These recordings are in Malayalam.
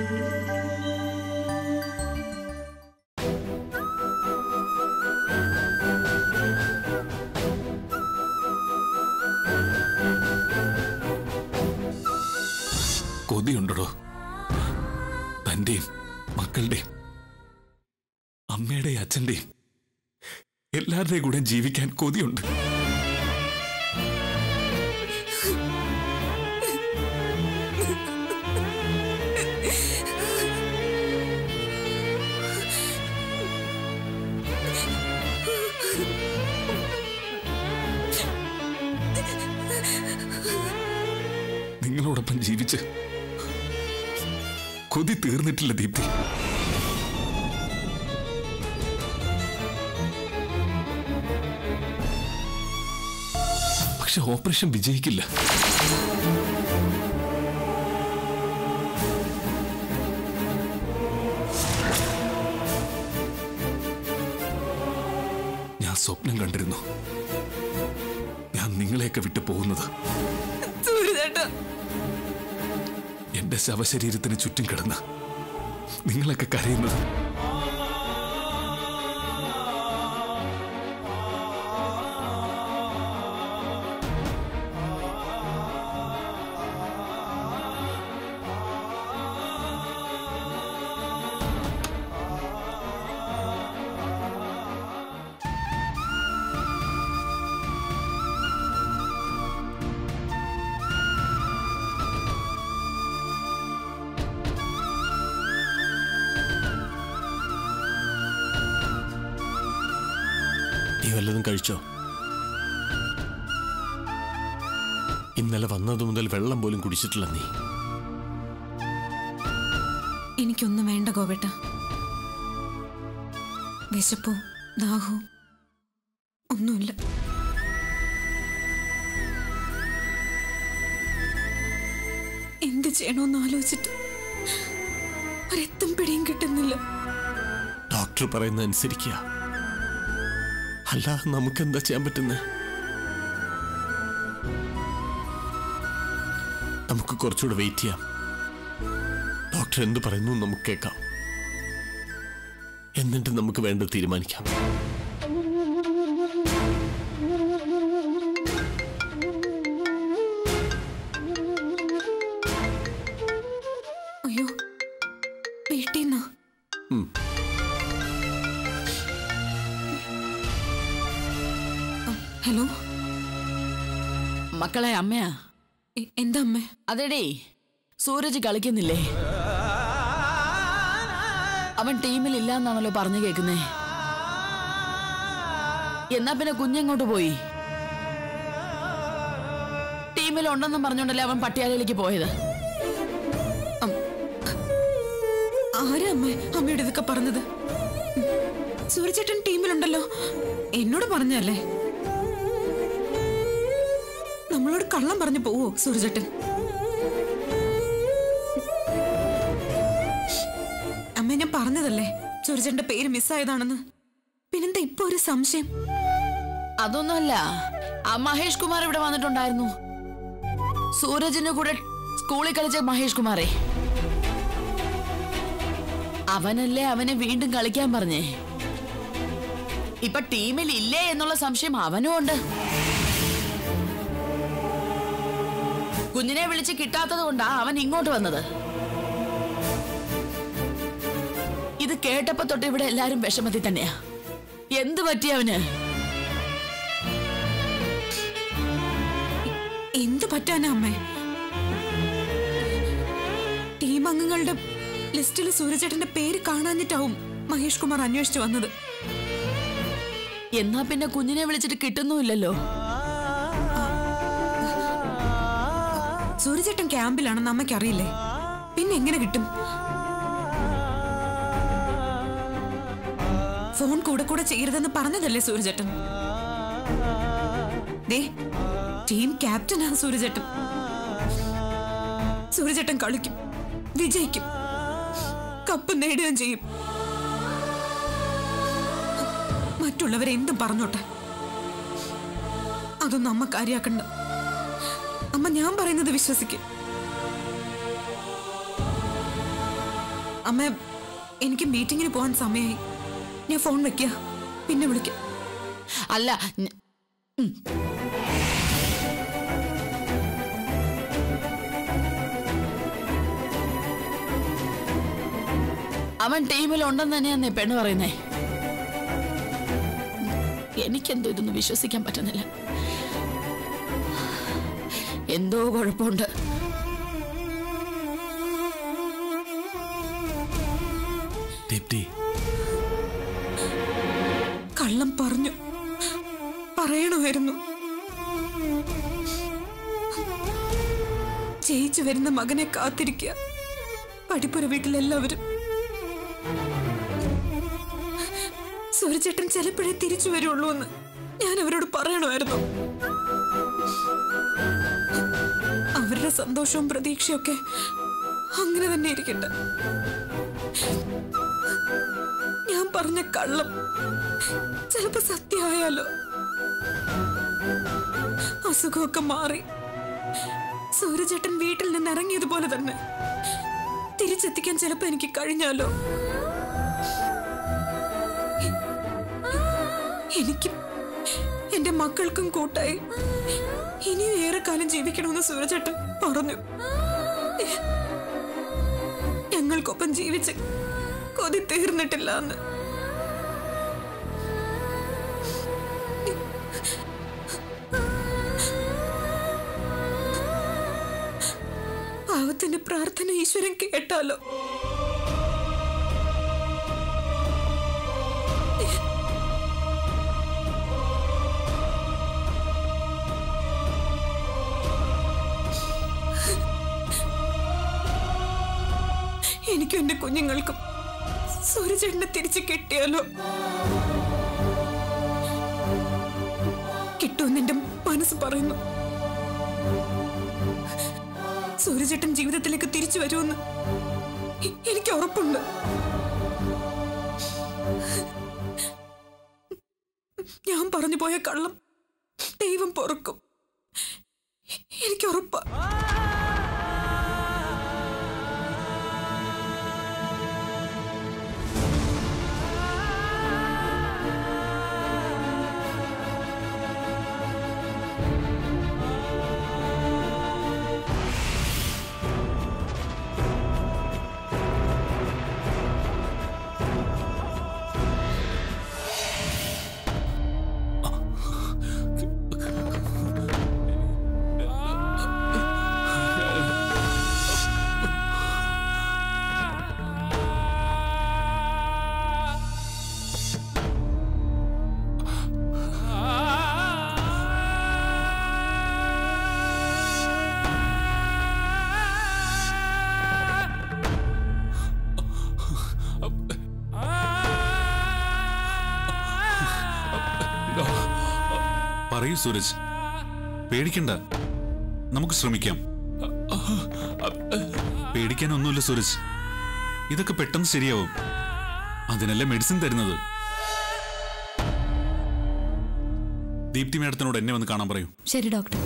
കൊതിയുണ്ടോ തന്റെയും മക്കളുടെയും അമ്മയുടെയും അച്ഛന്റെയും എല്ലാവരുടെയും കൂടെ ജീവിക്കാൻ കൊതിയുണ്ട് നിങ്ങളോടൊപ്പം ജീവിച്ച് കൊതി തീർന്നിട്ടില്ല ദീപ്തി പക്ഷെ ഓപ്പറേഷൻ വിജയിക്കില്ല ഞാൻ സ്വപ്നം കണ്ടിരുന്നു ഞാൻ നിങ്ങളെയൊക്കെ വിട്ടു പോകുന്നത് സൂര്യചേട്ടാ എന്റെ ശവശരീരത്തിന് ചുറ്റും കിടന്ന് നിങ്ങളൊക്കെ കരയുന്നത് നീ വല്ലതും കഴിച്ചോ ഇന്നലെ വന്നതു മുതൽ വെള്ളം പോലും കുടിച്ചിട്ടില്ല നീ എനിക്കൊന്നും വേണ്ട ഗോപേട്ട വിശപ്പോ ദാഹോ ഒന്നുമില്ല എന്ത് ചെയ്യണമെന്ന് ആലോചിച്ചിട്ട് ഒരെത്തും പിടിയും കിട്ടുന്നില്ല ഡോക്ടർ പറയുന്ന അനുസരിക്കുക അല്ല നമുക്ക് എന്താ ചെയ്യാൻ പറ്റുന്നത് നമുക്ക് കുറച്ചുകൂടെ വെയിറ്റ് ചെയ്യാം ഡോക്ടർ എന്ത് പറയുന്നു എന്ന് നമുക്ക് കേൾക്കാം എന്നിട്ട് നമുക്ക് വേണ്ടത് തീരുമാനിക്കാം അയ്യോ വീട്ടിൽ നിന്നാ ഉം. ഹലോ മക്കളെ അമ്മയാ എ- എന്താ അമ്മേ അതെടേ സൂരജ് കളിക്കുന്നില്ലേ അവൻ ടീമിൽ ഇല്ലാന്നാണല്ലോ പറഞ്ഞു കേൾക്കുന്നേ എന്നാ പിന്നെ കുഞ്ഞെങ്ങോട്ട് പോയി ടീമിൽ ഉണ്ടെന്നും പറഞ്ഞോണ്ടല്ലേ അവൻ പട്ടിയാലയിലേക്ക് പോയത് ആരാ അമ്മ അമ്മയോട് ഇതൊക്കെ പറഞ്ഞത് സൂര്യചേട്ടൻ ടീമിലുണ്ടല്ലോ എന്നോട് പറഞ്ഞല്ലേ നമ്മളോട് കള്ളം പറഞ്ഞു പോവോ സൂര്യചേട്ടൻ അമ്മ ഞാൻ പറഞ്ഞതല്ലേ സൂര്യചേട്ടന്റെ പേര് മിസ്സായതാണെന്ന് പിന്നെന്താ ഇപ്പൊ ഒരു സംശയം അതൊന്നുമല്ല ആ മഹേഷ് കുമാർ ഇവിടെ വന്നിട്ടുണ്ടായിരുന്നു സൂരജിന്റെ കൂടെ സ്കൂളിൽ കളിച്ച മഹേഷ് കുമാറേ അവനല്ലേ അവനെ വീണ്ടും കളിക്കാൻ പറഞ്ഞേ ഇപ്പൊ ടീമിൽ ഇല്ലേ എന്നുള്ള സംശയം അവനും ഉണ്ട് കുഞ്ഞിനെ വിളിച്ച് കിട്ടാത്തത് കൊണ്ടാ അവൻ ഇങ്ങോട്ട് വന്നത് ഇത് കേട്ടപ്പോ തൊട്ട് ഇവിടെ എല്ലാരും വിഷമത്തിൽ തന്നെയാ എന്ത് പറ്റി അവന് എന്ത് പറ്റാനാ അമ്മേ ടീം അംഗങ്ങളുടെ ലിസ്റ്റിൽ സൂര്യചേട്ടന്റെ പേര് കാണാഞ്ഞിട്ടാവും മഹേഷ് കുമാർ അന്വേഷിച്ചു വന്നത് എന്നാ പിന്നെ കുഞ്ഞിനെ വിളിച്ചിട്ട് കിട്ടുന്നുമില്ലല്ലോ സൂര്യചേട്ടൻ ക്യാമ്പിലാണെന്ന് അമ്മയ്ക്ക് അറിയില്ലേ പിന്നെ എങ്ങനെ കിട്ടും ഫോൺ കൂടെ കൂടെ ചെയ്യരുതെന്ന് പറഞ്ഞതല്ലേ സൂര്യചേട്ടൻ ദേ ടീം ക്യാപ്റ്റനാ സൂര്യചേട്ടൻ സൂര്യചേട്ടൻ കളിക്കും വിജയിക്കും കപ്പ് നേടുകയും ചെയ്യും മറ്റുള്ളവരെ എന്തും പറഞ്ഞോട്ടെ അതൊന്നും അമ്മ കാര്യാക്കണ്ട അമ്മ ഞാൻ പറയുന്നത് വിശ്വസിക്കും അമ്മ എനിക്ക് മീറ്റിങ്ങിന് പോകാൻ സമയമായി ഞാൻ ഫോൺ വെക്കുക പിന്നെ വിളിക്കാം അല്ല ഞ- ഉം. അവൻ ടീമിൽ ഉണ്ടെന്ന് തന്നെയാന്നേ പെണ്ണ് പറയുന്നേ എനിക്കെന്തോ ഇതൊന്നും വിശ്വസിക്കാൻ പറ്റുന്നില്ല എന്തോ കുഴപ്പമുണ്ട് ദീപ്തി കള്ളം പറഞ്ഞു പറയണമായിരുന്നു ജയിച്ചു വരുന്ന മകനെ കാത്തിരിക്കുക പടിപ്പുര വീട്ടിലെല്ലാവരും സൂര്യചേട്ടൻ ചിലപ്പോഴേ തിരിച്ചു വരുള്ളൂ എന്ന് ഞാൻ അവരോട് പറയണമായിരുന്നു അവരുടെ സന്തോഷവും പ്രതീക്ഷയൊക്കെ അങ്ങനെ തന്നെ ഇരിക്കട്ടെ ഞാൻ പറഞ്ഞ കള്ളം ചിലപ്പോ സത്യമായാലോ അസുഖമൊക്കെ മാറി സൂര്യചേട്ടൻ വീട്ടിൽ നിന്ന് ഇറങ്ങിയതുപോലെ തന്നെ തിരിച്ചെത്തിക്കാൻ ചിലപ്പോ എനിക്ക് കഴിഞ്ഞാലോ എനിക്കും എന്റെ മക്കൾക്കും കൂട്ടായി ഇനിയും ഏറെ കാലം ജീവിക്കണമെന്ന് സൂര്യചേട്ടൻ പറഞ്ഞു ഞങ്ങൾക്കൊപ്പം ജീവിച്ച് കൊതി തീർന്നിട്ടില്ല എന്ന് പാവത്തിന്റെ പ്രാർത്ഥന ഈശ്വരൻ കേട്ടാലോ എനിക്കും എന്റെ കുഞ്ഞുങ്ങൾക്കും സൂര്യചേട്ടനെ തിരിച്ചു കിട്ടിയാലോ കിട്ടുമെന്ന് എന്റെ മനസ്സ് പറയുന്നു സൂര്യചേട്ടൻ ജീവിതത്തിലേക്ക് തിരിച്ചു വരുമെന്ന് എ- എനിക്ക് ഉറപ്പുണ്ട് ഞാൻ പറഞ്ഞു പോയ കള്ളം ദൈവം പൊറുക്കും എനിക്ക് ഉറപ്പാ പറയൂ സൂരജ് പേടിക്കണ്ട നമുക്ക് ശ്രമിക്കാം പേടിക്കാനൊന്നുമില്ല സൂരജ് ഇതൊക്കെ പെട്ടെന്ന് ശരിയാവും അതിനല്ലേ മെഡിസിൻ തരുന്നത് ദീപ്തി മേഡത്തിനോട് എന്നെ വന്ന് കാണാൻ പറയൂ ശരി ഡോക്ടർ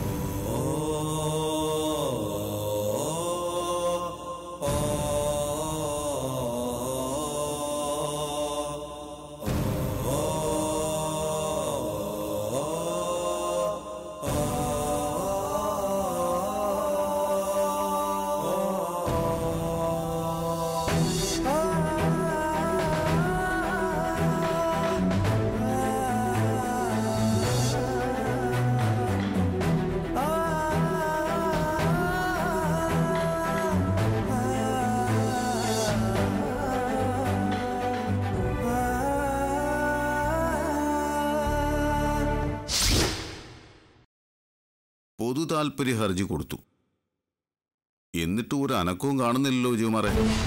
പൊതു താല്പര്യ ഹർജി കൊടുത്തു എന്നിട്ടും ഒരു അനക്കവും കാണുന്നില്ലല്ലോ വിജയകുമാറെ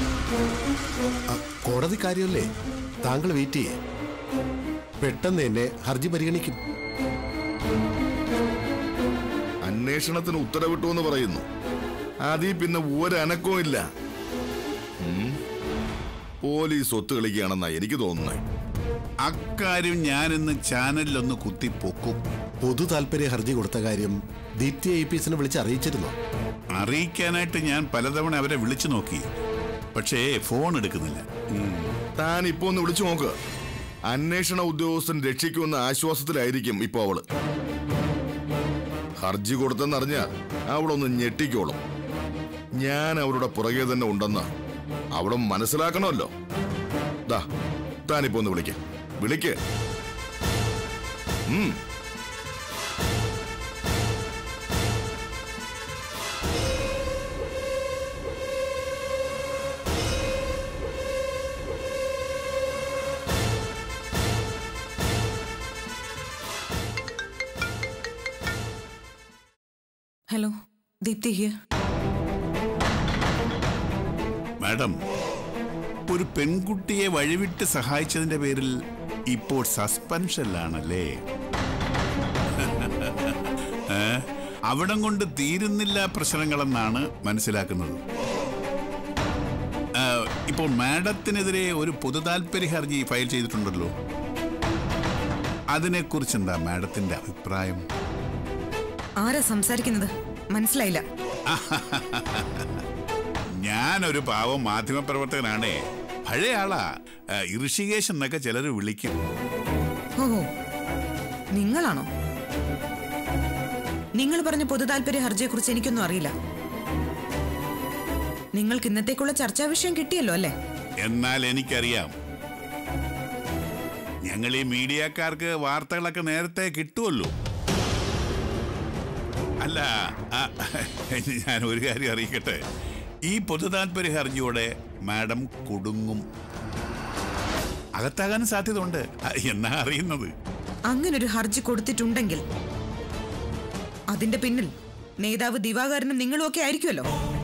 കോടതി കാര്യമല്ലേ താങ്കൾ വെയിറ്റ് ചെയ്യേ പെട്ടെന്ന് തന്നെ ഹർജി പരിഗണിക്കും അന്വേഷണത്തിന് ഉത്തരവിട്ടു എന്ന് പറയുന്നു അതിൽ പിന്നെ ഒരനക്കവും ഇല്ല ഉം. പോലീസ് ഒത്തു കളിക്കുകയാണെന്നാ എനിക്ക് തോന്നുന്നത് അക്കാര്യം ഞാനിന്ന് ചാനലിലൊന്ന് കുത്തി പൊക്കും പൊതു താല്പര്യ ഹർജി കൊടുത്ത കാര്യം ദീപ്തി ഐ പി എസിനെ വിളിച്ച് അറിയിച്ചിരുന്നു അറിയിക്കാനായിട്ട് ഞാൻ പലതവണ അവരെ വിളിച്ചു നോക്കി പക്ഷേ ഫോൺ എടുക്കുന്നില്ല താൻ ഇപ്പൊ ഒന്ന് വിളിച്ചു നോക്ക് അന്വേഷണ ഉദ്യോഗസ്ഥൻ രക്ഷിക്കുമെന്ന ആശ്വാസത്തിലായിരിക്കും ഇപ്പൊ അവള് ഹർജി കൊടുത്തെന്നറിഞ്ഞാൽ അവളൊന്ന് ഞെട്ടിക്കോളും ഞാൻ അവരുടെ പുറകെ തന്നെ ഉണ്ടെന്ന് അവളും മനസ്സിലാക്കണമല്ലോ ദാ താനിപ്പോ ഒന്ന് വിളിക്ക വിളിക്ക് ഉം ഹലോ ദീപ്തി ഹിയർ മാഡം ഒരു പെൺകുട്ടിയെ വഴിവിട്ട് സഹായിച്ചതിന്റെ പേരിൽ ഇപ്പോൾ സസ്പെൻഷനിലാണല്ലേ ഏ? അവിടം കൊണ്ട് തീരുന്നില്ല പ്രശ്നങ്ങളെന്നാണ് മനസ്സിലാക്കുന്നത് ആ, ഇപ്പോൾ മാഡത്തിനെതിരെ ഒരു പൊതുതാൽപര്യ ഹർജി ഫയൽ ചെയ്തിട്ടുണ്ടല്ലോ അതിനെക്കുറിച്ച് എന്താ മാഡത്തിന്റെ അഭിപ്രായം ആരാ സംസാരിക്കുന്നത് മനസ്സിലായില്ല ഞാനൊരു പാവം മാധ്യമപ്രവർത്തകനാണേ പഴയ ആളാ ആ, ഋഷികേശ് എന്നൊക്കെ ചിലർ വിളിക്കും ഓഹോ നിങ്ങളാണോ നിങ്ങൾ പറഞ്ഞ പൊതു താല്പര്യ ഹർജിയെ കുറിച്ച് എനിക്കൊന്നും അറിയില്ല നിങ്ങൾക്ക് ഇന്നത്തേക്കുള്ള ചർച്ചാ വിഷയം കിട്ടിയല്ലോ അല്ലേ എന്നാൽ എനിക്കറിയാം ഞങ്ങൾ ഈ മീഡിയക്കാർക്ക് വാർത്തകളൊക്കെ നേരത്തെ കിട്ടുമല്ലോ അല്ല ആ, ഞാൻ ഒരു കാര്യം അറിയിക്കട്ടെ ഈ പൊതുതാൽപര്യ ഹർജിയോടെ മാഡം കുടുങ്ങും അകത്താകാനും സാധ്യതയുണ്ട് ആ, എന്നാ അറിയുന്നത് അങ്ങനൊരു ഹർജി കൊടുത്തിട്ടുണ്ടെങ്കിൽ അതിന്റെ പിന്നിൽ നേതാവ് ദിവാകരനും നിങ്ങളും ഒക്കെ ആയിരിക്കുമല്ലോ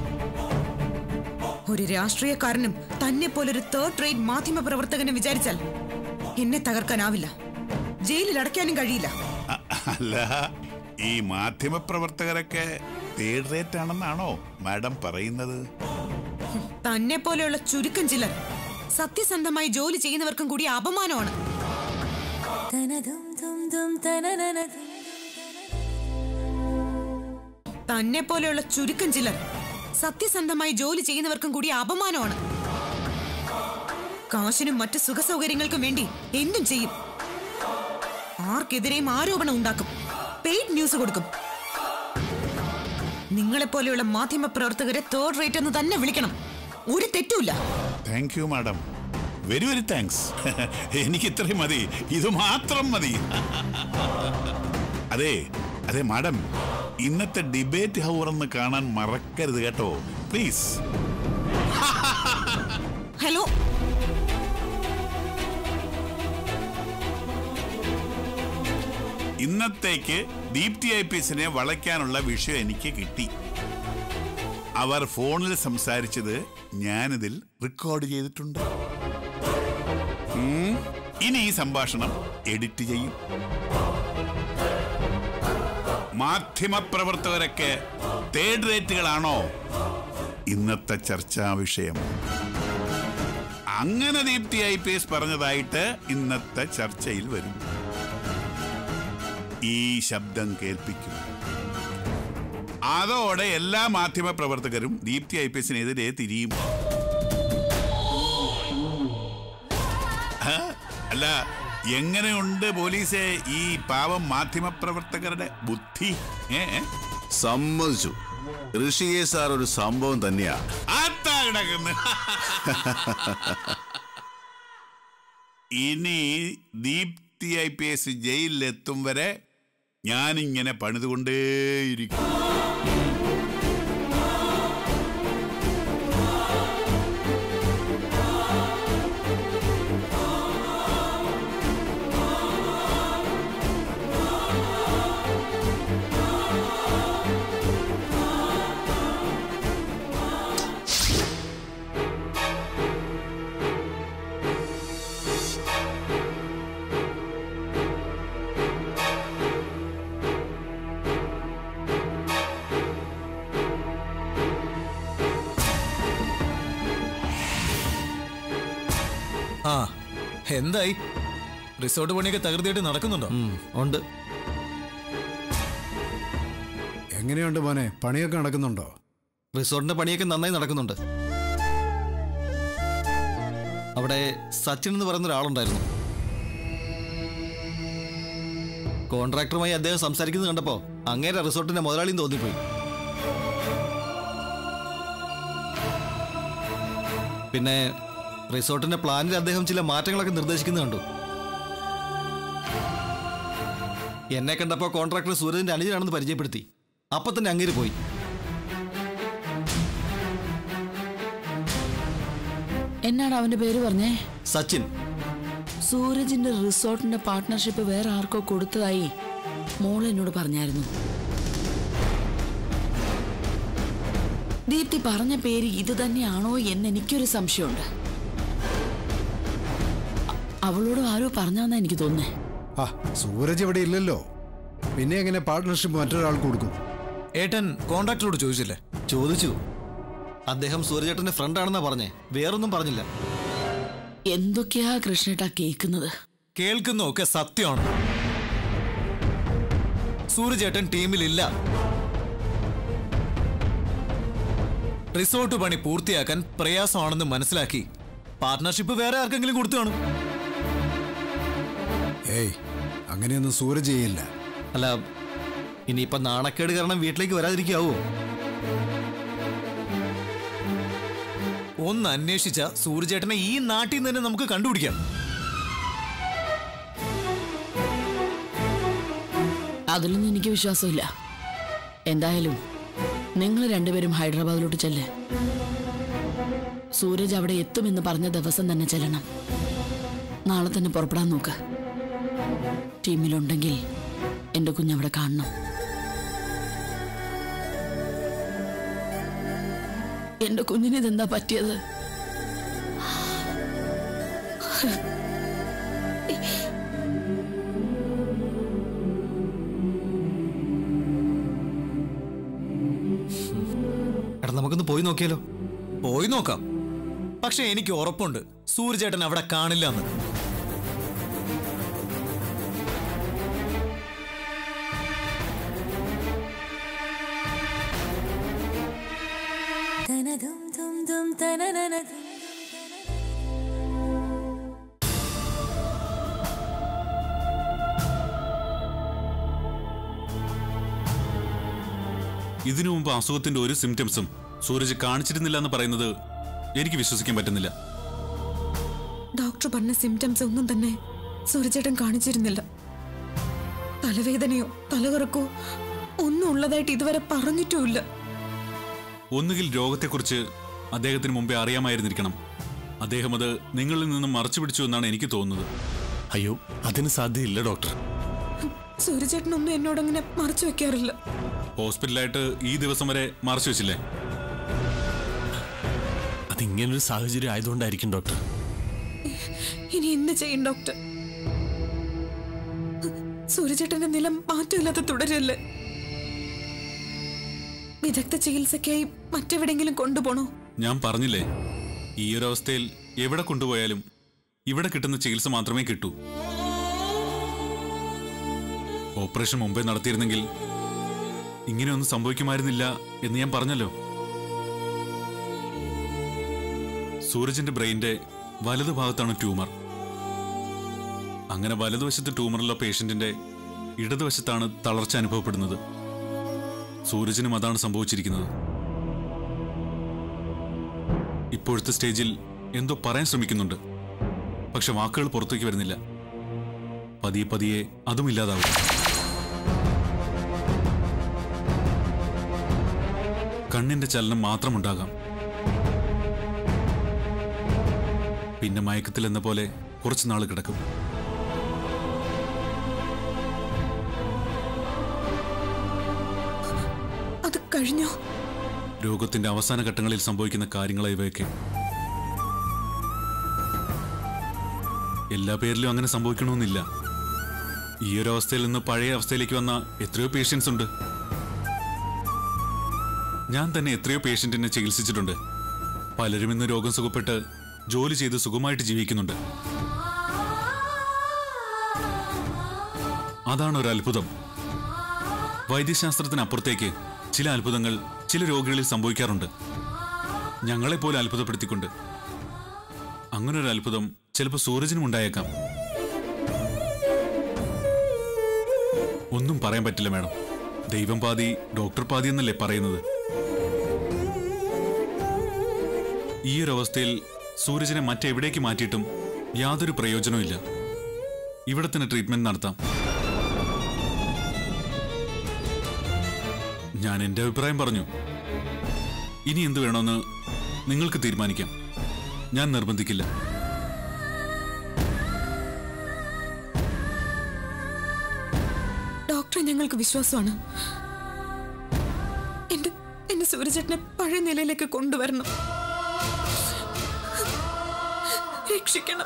ഒരു രാഷ്ട്രീയക്കാരനും തന്നെ പോലൊരു തേർഡ് റേറ്റ് മാധ്യമ പ്രവർത്തകനും വിചാരിച്ചാൽ എന്നെ തകർക്കാനാവില്ല ജയിലിൽ അടയ്ക്കാനും കഴിയില്ല അ- അല്ല ഈ മാധ്യമപ്രവർത്തകരൊക്കെ തേർഡ് റേറ്റ് ആണെന്നാണോ മാഡം പറയുന്നത് തന്നെ പോലെയുള്ള ചുരുക്കം ചിലർ സത്യസന്ധമായി ജോലി ചെയ്യുന്നവർക്കും കൂടി അപമാനമാണ് തന്നെ പോലെയുള്ള ചുരുക്കം ചിലർ സത്യസന്ധമായി ജോലി ചെയ്യുന്നവർക്കും കൂടി അപമാനമാണ് കാശിനും മറ്റ് സുഖസൗകര്യങ്ങൾക്കും വേണ്ടി എന്തും ചെയ്യും ആർക്കെതിരെയും ആരോപണം ഉണ്ടാക്കും പെയ്ഡ് ന്യൂസ് കൊടുക്കും നിങ്ങളെപ്പോലെയുള്ള മാധ്യമ പ്രവർത്തകരെ തേർഡ് റേറ്റ് എന്ന് തന്നെ വിളിക്കണം ഒരു തെറ്റുമില്ല thank you madam very very thanks എനിക്ക് ഇത്രയും മതി ഇത് മാത്രം മതി അതെ അതെ മാഡം ഇന്നത്തെ ഡിബേറ്റ് ഹവർ ഒന്ന് കാണാൻ മറക്കരുത് കേട്ടോ പ്ലീസ് ഹലോ ഇന്നത്തേക്ക് ദീപ്തി ഐ പി എസിനെ വളയ്ക്കാനുള്ള വിഷയം എനിക്ക് കിട്ടി അവർ ഫോണിൽ സംസാരിച്ചത് ഞാനിതിൽ റെക്കോർഡ് ചെയ്തിട്ടുണ്ട് ഉം, ഇനി ഈ സംഭാഷണം എഡിറ്റ് ചെയ്യും മാധ്യമപ്രവർത്തകരൊക്കെ തേർഡ് റേറ്റുകളാണോ ഇന്നത്തെ ചർച്ചാ വിഷയം അങ്ങനെ ദീപ്തി ഐ പി എസ് പറഞ്ഞതായിട്ട് ഇന്നത്തെ ചർച്ചയിൽ വരും ഈ ശബ്ദം കേൾപ്പിക്കും അതോടെ എല്ലാ മാധ്യമ പ്രവർത്തകരും ദീപ്തി ഐ പി എസിനെതിരെ തിരിയും ആ, അല്ല എങ്ങനെയുണ്ട് പോലീസെ ഈ പാവം മാധ്യമ പ്രവർത്തകരുടെ ബുദ്ധി ഏ ഏ? സമ്മതിച്ചു ഋഷികേ സാർ ഒരു സംഭവം തന്നെയാ ആത്താ കിടക്കുന്നു ഇനി ദീപ്തി ഐ പി എസ് ജയിലിലെത്തും വരെ ഞാനിങ്ങനെ പണിതുകൊണ്ടേയിരിക്കും ആ എന്തായി റിസോർട്ട് പണിയൊക്കെ തകൃതിയായിട്ട് നടക്കുന്നുണ്ടോ ഉണ്ട് എങ്ങനെയുണ്ട് മോനെ പണിയൊക്കെ നടക്കുന്നുണ്ടോ റിസോർട്ടിന്റെ പണിയൊക്കെ നന്നായി നടക്കുന്നുണ്ട് അവിടെ സച്ചിൻ എന്ന് പറയുന്ന ഒരാളുണ്ടായിരുന്നു കോൺട്രാക്ടറുമായി അദ്ദേഹം സംസാരിക്കുന്നത് കണ്ടപ്പോ അങ്ങേരെ റിസോർട്ടിന്റെ മുതലാളിയും തോന്നിപ്പോയി പിന്നെ റിസോർട്ടിന്റെ പ്ലാനിൽ അദ്ദേഹം ചില മാറ്റങ്ങളൊക്കെ നിർദ്ദേശിക്കുന്നത് കണ്ടു എന്നെ കണ്ടപ്പോ കോൺട്രാക്ടർ സൂരജിന്റെ അനുജനാണെന്ന് പരിചയപ്പെടുത്തി അപ്പൊ തന്നെ അങ്ങേര് പോയി എന്നാണ് അവന്റെ പേര് പറഞ്ഞേ സച്ചിൻ സൂരജിന്റെ റിസോർട്ടിന്റെ പാർട്ട്ണർഷിപ്പ് വേറെ ആർക്കോ കൊടുത്തതായി മോൾ എന്നോട് പറഞ്ഞായിരുന്നു ദീപ്തി പറഞ്ഞ പേര് ഇത് തന്നെയാണോ എന്ന് എനിക്കൊരു സംശയമുണ്ട് അ- അവളോട് ആരോ പറഞ്ഞാന്നാ എനിക്ക് തോന്നുന്നേ ആ സൂരജ് ഇവിടെ ഇല്ലല്ലോ പിന്നെ എങ്ങനെ പാർട്ട്ണർഷിപ്പ് മറ്റൊരാൾക്ക് കൊടുക്കും ഏട്ടൻ കോൺട്രാക്ടറോട് ചോദിച്ചില്ലേ ചോദിച്ചു അദ്ദേഹം സൂര്യചേട്ടന്റെ ഫ്രണ്ട് ആണെന്നാ പറഞ്ഞേ വേറൊന്നും പറഞ്ഞില്ല എന്തൊക്കെയാ കൃഷ്ണേട്ടാ കേൾക്കുന്നത് കേൾക്കുന്നതൊക്കെ സത്യമാണ് സൂര്യചേട്ടൻ ടീമിലില്ല റിസോർട്ട് പണി പൂർത്തിയാക്കാൻ പ്രയാസമാണെന്ന് മനസ്സിലാക്കി പാർട്ട്ണർഷിപ്പ് വേറെ ആർക്കെങ്കിലും കൊടുത്തു കാണും ഏയ് അങ്ങനെയൊന്നും സൂരജ് ചെയ്യില്ല അല്ല ഇനിയിപ്പൊ നാണക്കേട് കാരണം വീട്ടിലേക്ക് വരാതിരിക്കാവോ ഒന്ന് അന്വേഷിച്ച സൂര്യചേട്ടനെ ഈ നാട്ടിൽ നിന്ന് തന്നെ നമുക്ക് കണ്ടുപിടിക്കാം അതിലൊന്നും എനിക്ക് വിശ്വാസമില്ല എന്തായാലും നിങ്ങൾ രണ്ടുപേരും ഹൈദരാബാദിലോട്ട് ചെല്ല് സൂരജ് അവിടെ എത്തുമെന്ന് പറഞ്ഞ ദിവസം തന്നെ ചെല്ലണം നാളെ തന്നെ പുറപ്പെടാൻ നോക്ക് ടീമിലുണ്ടെങ്കിൽ എന്റെ കുഞ്ഞവിടെ കാണണം എന്റെ കുഞ്ഞിന് ഇതെന്താ പറ്റിയത് എടാ നമുക്കൊന്ന് പോയി നോക്കിയാലോ പോയി നോക്കാം പക്ഷെ എനിക്ക് ഉറപ്പുണ്ട് സൂര്യചേട്ടൻ അവിടെ കാണില്ല എന്ന് ഇതിനു മുമ്പ് അസുഖത്തിന്റെ ഒരു സിംറ്റംസും സൂരജ് കാണിച്ചിരുന്നില്ല എന്ന് പറയുന്നത് എനിക്ക് വിശ്വസിക്കാൻ പറ്റുന്നില്ല ഡോക്ടർ പറഞ്ഞ സിംറ്റംസ് ഒന്നും തന്നെ സൂര്യചേട്ടൻ കാണിച്ചിരുന്നില്ല തലവേദനയോ തലകറക്കോ ഒന്നും ഉള്ളതായിട്ട് ഇതുവരെ പറഞ്ഞിട്ടുമില്ല ഒന്നുകിൽ രോഗത്തെക്കുറിച്ച് അദ്ദേഹത്തിന് മുമ്പേ അറിയാമായിരുന്നിരിക്കണം അദ്ദേഹം അത് നിങ്ങളിൽ നിന്നും മറച്ചു പിടിച്ചു എന്നാണ് എനിക്ക് തോന്നുന്നത് അയ്യോ അതിന് സാധ്യതയില്ല ഡോക്ടർ സൂര്യചേട്ടനൊന്നും എന്നോടങ്ങനെ മറച്ചു വെക്കാറില്ല ഹോസ്പിറ്റലായിട്ട് ഈ ദിവസം വരെ മറച്ചു വെച്ചില്ലേ അതിങ്ങനൊരു സാഹചര്യം ആയതുകൊണ്ടായിരിക്കും ഡോക്ടർ ഇനി എന്ത് ചെയ്യും ഡോക്ടർ സൂര്യചേട്ടന്റെ നില മാറ്റമില്ലാതെ തുടരല്ലേ വിദഗ്ധ ചികിത്സയ്ക്കായി മറ്റെവിടെങ്കിലും കൊണ്ടുപോണോ ഞാൻ പറഞ്ഞില്ലേ ഈ ഒരു അവസ്ഥയിൽ എവിടെ കൊണ്ടുപോയാലും ഇവിടെ കിട്ടുന്ന ചികിത്സ മാത്രമേ കിട്ടൂ ഓപ്പറേഷൻ മുമ്പേ നടത്തിയിരുന്നെങ്കിൽ ഇങ്ങനെയൊന്നും സംഭവിക്കുമായിരുന്നില്ല എന്ന് ഞാൻ പറഞ്ഞല്ലോ സൂരജിന്റെ ബ്രെയിന്റെ വലതുഭാഗത്താണ് ട്യൂമർ അങ്ങനെ വലതുവശത്ത് ട്യൂമറുള്ള പേഷ്യന്റിന്റെ ഇടതുവശത്താണ് തളർച്ച അനുഭവപ്പെടുന്നത് സൂരജിനും അതാണ് സംഭവിച്ചിരിക്കുന്നത് ഇപ്പോഴത്തെ സ്റ്റേജിൽ എന്തോ പറയാൻ ശ്രമിക്കുന്നുണ്ട് പക്ഷെ വാക്കുകൾ പുറത്തേക്ക് വരുന്നില്ല പതിയെ പതിയെ അതും ഇല്ലാതാവും കണ്ണിന്റെ ചലനം മാത്രമുണ്ടാകാം പിന്നെ മയക്കത്തിൽ എന്ന പോലെ കുറച്ചു നാൾ കിടക്കും അത് കഴിഞ്ഞോ രോഗത്തിന്റെ അവസാന ഘട്ടങ്ങളിൽ സംഭവിക്കുന്ന കാര്യങ്ങളാ ഇവയൊക്കെ എല്ലാ പേരിലും അങ്ങനെ സംഭവിക്കണമെന്നില്ല ഈ ഒരു അവസ്ഥയിൽ നിന്ന് പഴയ അവസ്ഥയിലേക്ക് വന്ന എത്രയോ പേഷ്യൻസ് ഉണ്ട് ഞാൻ തന്നെ എത്രയോ പേഷ്യന്റിനെ ചികിത്സിച്ചിട്ടുണ്ട് പലരും ഇന്ന് രോഗം സുഖപ്പെട്ട് ജോലി ചെയ്ത് സുഖമായിട്ട് ജീവിക്കുന്നുണ്ട് അതാണ് ഒരു അത്ഭുതം വൈദ്യശാസ്ത്രത്തിനപ്പുറത്തേക്ക് ചില അത്ഭുതങ്ങൾ ചില രോഗികളിൽ സംഭവിക്കാറുണ്ട് ഞങ്ങളെപ്പോലെ അത്ഭുതപ്പെടുത്തിക്കൊണ്ട് അങ്ങനൊരു അത്ഭുതം ചിലപ്പോൾ സൂരജിനും ഉണ്ടായേക്കാം ഒന്നും പറയാൻ പറ്റില്ല മാഡം ദൈവം പാതി ഡോക്ടർ പാതി എന്നല്ലേ പറയുന്നത് ഈ ഒരു അവസ്ഥയിൽ സൂരജിനെ മറ്റെവിടേക്ക് മാറ്റിയിട്ടും യാതൊരു പ്രയോജനവും ഇല്ല ഇവിടെ തന്നെ ട്രീറ്റ്മെന്റ് നടത്താം ഞാൻ എന്റെ അഭിപ്രായം പറഞ്ഞു ഇനി എന്ത് വേണമെന്ന് നിങ്ങൾക്ക് തീരുമാനിക്കാം ഞാൻ നിർബന്ധിക്കില്ല ഡോക്ടറെ ഞങ്ങൾക്ക് വിശ്വാസമാണ് എന്റെ എന്റെ സൂര്യചേട്ടനെ പഴയ നിലയിലേക്ക് കൊണ്ടുവരണം രക്ഷിക്കണം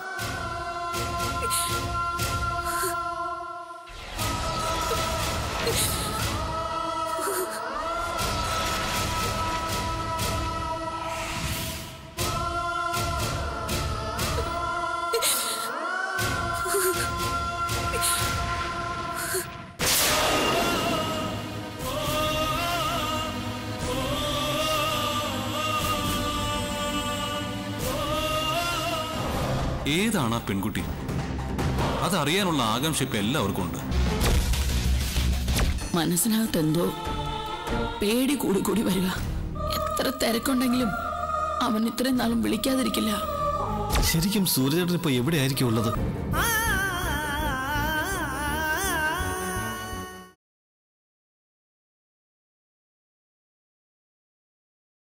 ഏതാണ് ആ പെൺകുട്ടി അതറിയാനുള്ള ആകാംക്ഷ ഇപ്പൊ എല്ലാവർക്കും ഉണ്ട് മനസ്സിനകത്ത് എന്തോ പേടി കൂടി കൂടി വരിക എത്ര തിരക്കുണ്ടെങ്കിലും അവൻ ഇത്രയും നാളും വിളിക്കാതിരിക്കില്ല ശരിക്കും സൂര്യചേട്ടൻ ഇപ്പൊ എവിടെയായിരിക്കും ഉള്ളത് ആ